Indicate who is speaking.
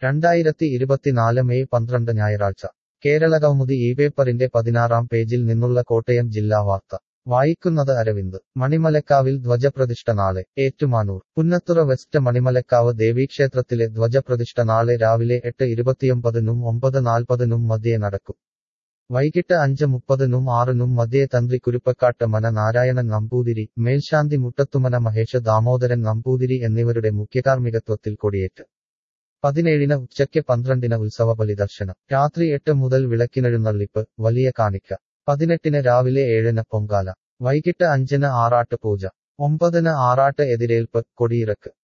Speaker 1: രണ്ടായിരത്തി ഇരുപത്തിനാല് മെയ് പന്ത്രണ്ട് ഞായറാഴ്ച കേരളകൗമുദി ഈ പേപ്പറിന്റെ പതിനാറാം പേജിൽ നിന്നുള്ള കോട്ടയം ജില്ലാ വാർത്ത വായിക്കുന്നത് അരവിന്ദ് മണിമലക്കാവിൽ ധ്വജപ്രതിഷ്ഠ നാളെ ഏറ്റുമാനൂർ പുന്നത്തുറ വെസ്റ്റ് മണിമലക്കാവ് ദേവീക്ഷേത്രത്തിലെ ധ്വജപ്രതിഷ്ഠ നാളെ രാവിലെ എട്ട് ഇരുപത്തിയൊമ്പതിനും ഒമ്പത് നാൽപ്പതിനും മധ്യേ നടക്കും വൈകിട്ട് അഞ്ച് മുപ്പതിനും ആറിനും മധ്യേ തന്ത്രി കുരുപ്പക്കാട്ട് മന നാരായണൻ നമ്പൂതിരി മേൽശാന്തി മുട്ടത്തുമന മഹേഷ് ദാമോദരൻ നമ്പൂതിരി എന്നിവരുടെ മുഖ്യകാർമ്മികത്വത്തിൽ കൊടിയേറ്റ് പതിനേഴിന് ഉച്ചയ്ക്ക് പന്ത്രണ്ടിന് ഉത്സവ ബലിദർശനം രാത്രി എട്ട് മുതൽ വിളക്കിനെഴുന്നള്ളിപ്പ് വലിയ കാണിക്ക പതിനെട്ടിന് രാവിലെ ഏഴിന് പൊങ്കാല വൈകിട്ട് അഞ്ചിന് ആറാട്ട് പൂജ ഒമ്പതിന് ആറാട്ട് എതിരേൽപ്പ് കൊടിയിറക്ക്